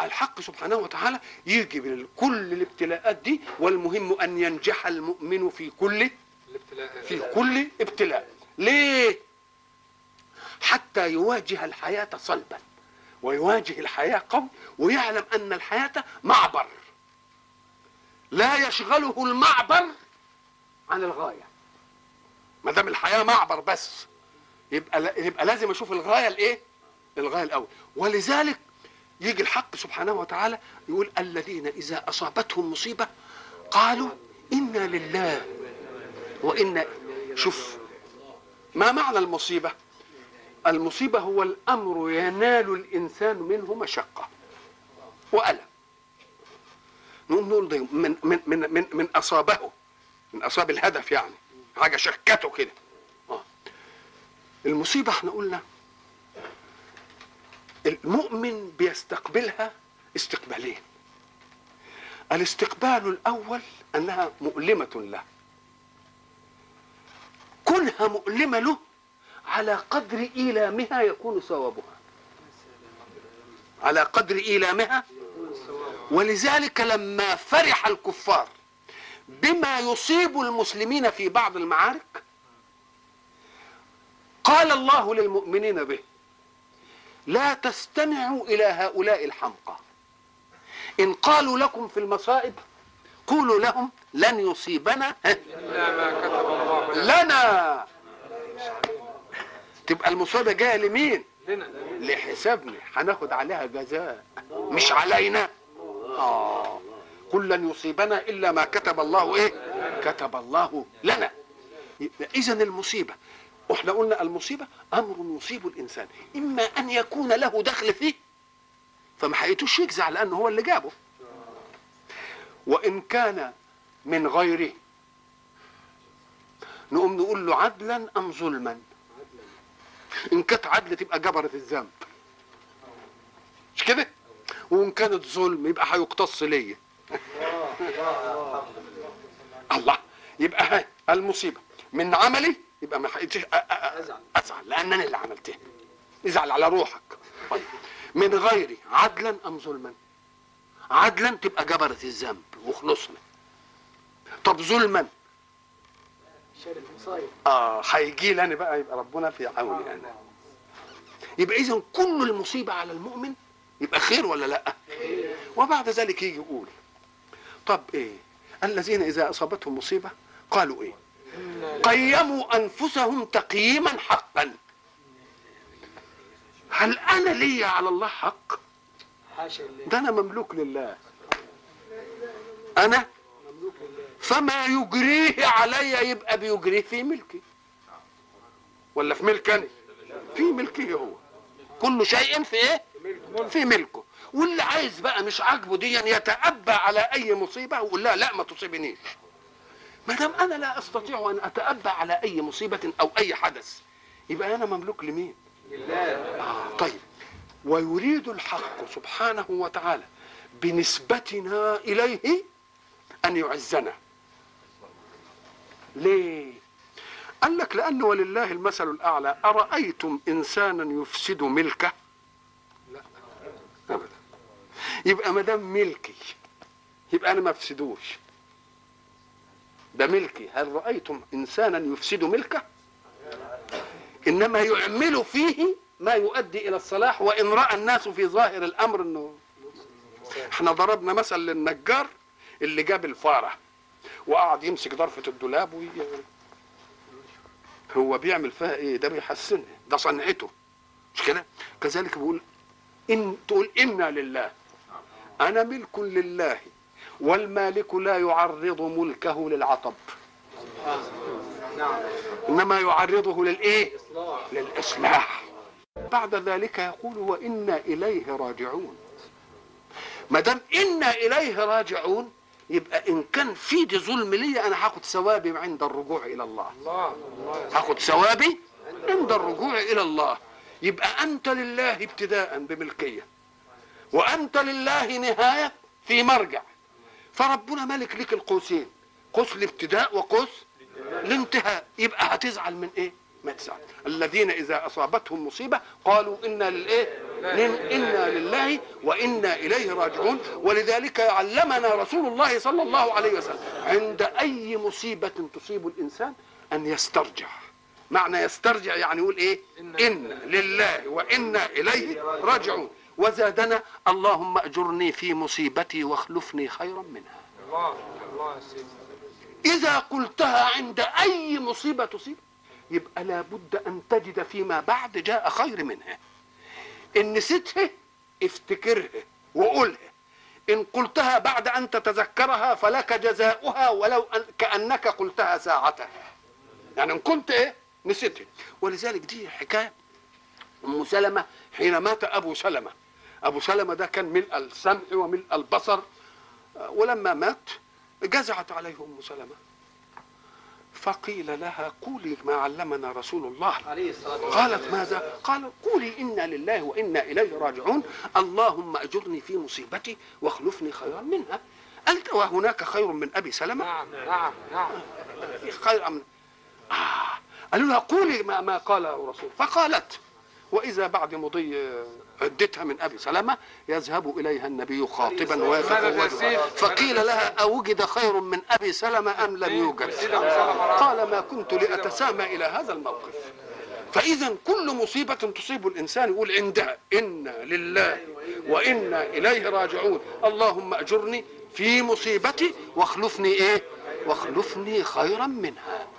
الحق سبحانه وتعالى يجي بكل الابتلاءات دي والمهم ان ينجح المؤمن في كل الابتلاء في كل ابتلاء ليه حتى يواجه الحياة صلبا ويواجه الحياة قوي ويعلم أن الحياة معبر لا يشغله المعبر عن الغاية ما دام الحياة معبر بس يبقى يبقى لازم اشوف الغاية الايه الغاية الاول ولذلك يجي الحق سبحانه وتعالى يقول الذين اذا اصابتهم مصيبة قالوا انا لله وإن شوف ما معنى المصيبة المصيبة هو الأمر ينال الإنسان منه مشقة وألم نقوم نقول ده من من من من, من أصابه من أصاب الهدف يعني حاجة شكته كده آه. المصيبة احنا قلنا المؤمن بيستقبلها استقبالين الاستقبال الأول أنها مؤلمة له كونها مؤلمة له على قدر إيلامها يكون ثوابها على قدر إيلامها ولذلك لما فرح الكفار بما يصيب المسلمين في بعض المعارك قال الله للمؤمنين به لا تستمعوا إلى هؤلاء الحمقى إن قالوا لكم في المصائب قولوا لهم لن يصيبنا إلا ما كتب الله لنا لنا تبقى المصيبه جايه لمين لنا لحسابنا هناخد عليها جزاء مش علينا اه قل لن يصيبنا الا ما كتب الله ايه كتب الله لنا اذا المصيبه احنا قلنا المصيبه امر يصيب الانسان اما ان يكون له دخل فيه فما حقيقتوش يجزع لانه هو اللي جابه وان كان من غيره نقوم نقول له عدلا ام ظلما ان كانت عدل تبقى جبرت الذنب مش كده وان كانت ظلم يبقى هيقتص ليا الله يبقى هاي المصيبه من عملي يبقى ما حقيقتش أ- أ- أ- ازعل لانني اللي عملتها ازعل على روحك طيب من غيري عدلا ام ظلما عدلا تبقى جبرت الذنب وخلصنا طب ظلما اه هيجي لي انا بقى يبقى ربنا في عوني انا يبقى اذا كل المصيبه على المؤمن يبقى خير ولا لا وبعد ذلك يجي يقول طب ايه الذين اذا اصابتهم مصيبه قالوا ايه قيموا انفسهم تقييما حقا هل انا لي على الله حق حاشا لله ده انا مملوك لله انا مملوك لله فما يجريه علي يبقى بيجريه في ملكي ولا في ملك انا في ملكه هو كل شيء في ايه في ملكه واللي عايز بقى مش عاجبه دي يتأبى على اي مصيبه ويقول لها لا ما تصيبنيش ما دام انا لا استطيع ان اتأبى على اي مصيبه او اي حدث يبقى انا مملوك لمين لله آه طيب ويريد الحق سبحانه وتعالى بنسبتنا إليه أن يعزنا ليه قال لك لأن ولله المثل الأعلى أرأيتم إنسانا يفسد ملكه لا أبدا يبقى ما دام ملكي يبقى أنا ما أفسدوش ده ملكي هل رأيتم إنسانا يفسد ملكه انما يعمل فيه ما يؤدي الى الصلاح وان راى الناس في ظاهر الامر انه احنا ضربنا مثل للنجار اللي جاب الفاره وقعد يمسك ضرفه الدولاب وي... هو بيعمل فيها ايه ده بيحسنها ده صنعته مش كده كذلك بيقول ان تقول انا لله انا ملك لله والمالك لا يعرض ملكه للعطب نعم انما يعرضه للايه اصلاح للإصلاح بعد ذلك يقول وإنا إليه راجعون ما دام إنا إليه راجعون يبقى إن كان في دي ظلم لي أنا هاخد ثوابي عند الرجوع إلى الله الله الله هاخد ثوابي عند الرجوع إلى الله يبقى أنت لله ابتداء بملكية وأنت لله نهاية في مرجع فربنا ملك لك القوسين قوس الابتداء وقوس الانتهاء يبقى هتزعل من ايه ما تزعل الذين اذا اصابتهم مصيبه قالوا انا للايه إن- انا لله وانا اليه راجعون ولذلك علمنا رسول الله صلى الله عليه وسلم عند اي مصيبه تصيب الانسان ان يسترجع معنى يسترجع يعني يقول ايه ان لله وانا اليه راجعون وزادنا اللهم اجرني في مصيبتي واخلفني خيرا منها الله الله يا سيدي إذا قلتها عند أي مصيبة تصيب يبقى لابد أن تجد فيما بعد جاء خير منها إن نسيتها افتكرها وقولها إن قلتها بعد أن تتذكرها فلك جزاؤها ولو أن كأنك قلتها ساعتها يعني إن كنت إيه نسيتها ولذلك دي حكاية أم سلمة حين مات أبو سلمة أبو سلمة ده كان ملء السمع وملء البصر ولما مات جزعت عليه ام سلمه فقيل لها قولي ما علمنا رسول الله عليه الصلاة والسلام قالت ماذا قال قولي انا لله وانا اليه راجعون اللهم اجرني في مصيبتي واخلفني خيرا منها قالت وهناك خير من ابي سلمه نعم نعم نعم في خير من آه. قالوا لها قولي ما, ما قاله الرسول فقالت واذا بعد مضي عدتها من ابي سلمه يذهب اليها النبي خاطبا ماذا ويتزوجها تسير؟ فقيل لها اوجد خير من ابي سلمه ام لم يوجد سيدة أم سلمة رأت. قال ما كنت لاتسامى الى هذا الموقف فاذا كل مصيبه تصيب الانسان يقول عندها انا لله وانا اليه راجعون اللهم اجرني في مصيبتي واخلفني ايه واخلفني خيرا منها